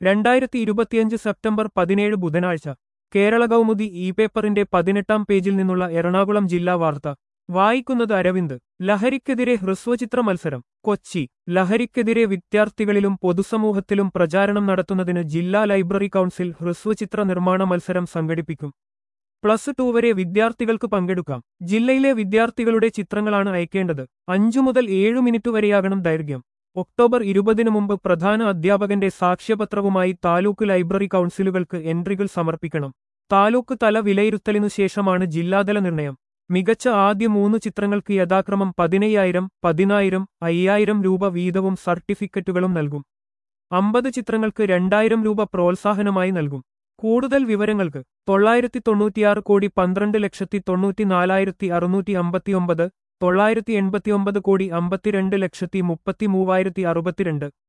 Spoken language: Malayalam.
രണ്ടായിരത്തി ഇരുപത്തിയഞ്ച് സെപ്റ്റംബർ പതിനേഴ് ബുധനാഴ്ച കേരള കൗമുദി ഇ പേപ്പറിന്റെ പതിനെട്ടാം പേജിൽ നിന്നുള്ള എറണാകുളം ജില്ലാ വാർത്ത വായിക്കുന്നത് അരവിന്ദ് ലഹരിക്കെതിരെ ഹ്രസ്വചിത്ര മത്സരം കൊച്ചി ലഹരിക്കെതിരെ വിദ്യാർത്ഥികളിലും പൊതുസമൂഹത്തിലും പ്രചാരണം നടത്തുന്നതിന് ജില്ലാ ലൈബ്രറി കൗൺസിൽ ഹ്രസ്വചിത്ര നിർമ്മാണ മത്സരം സംഘടിപ്പിക്കും പ്ലസ് ടു വരെ വിദ്യാർത്ഥികൾക്ക് പങ്കെടുക്കാം ജില്ലയിലെ വിദ്യാർത്ഥികളുടെ ചിത്രങ്ങളാണ് അയക്കേണ്ടത് അഞ്ചു മുതൽ ഏഴു മിനിറ്റ് വരെയാകണം ദൈർഘ്യം ഒക്ടോബർ ഇരുപതിനു മുമ്പ് പ്രധാന അധ്യാപകന്റെ സാക്ഷ്യപത്രവുമായി താലൂക്ക് ലൈബ്രറി കൗൺസിലുകൾക്ക് എൻട്രികൾ സമർപ്പിക്കണം താലൂക്ക് തല വിലയിരുത്തലിനു ശേഷമാണ് ജില്ലാതല നിർണയം മികച്ച ആദ്യ മൂന്ന് ചിത്രങ്ങൾക്ക് യഥാക്രമം പതിനയ്യായിരം പതിനായിരം അയ്യായിരം രൂപ വീതവും സർട്ടിഫിക്കറ്റുകളും നൽകും അമ്പത് ചിത്രങ്ങൾക്ക് രണ്ടായിരം രൂപ പ്രോത്സാഹനമായി നൽകും കൂടുതൽ വിവരങ്ങൾക്ക് തൊള്ളായിരത്തി തൊണ്ണൂറ്റിയാറ് കോടി പന്ത്രണ്ട് ലക്ഷത്തി തൊണ്ണൂറ്റിനാലായിരത്തി അറുന്നൂറ്റി അമ്പത്തിയൊമ്പത് തൊള്ളായിരത്തി എൺപത്തിയൊമ്പത് കോടി അമ്പത്തിരണ്ട് ലക്ഷത്തി മുപ്പത്തി മൂവായിരത്തി അറുപത്തിരണ്ട്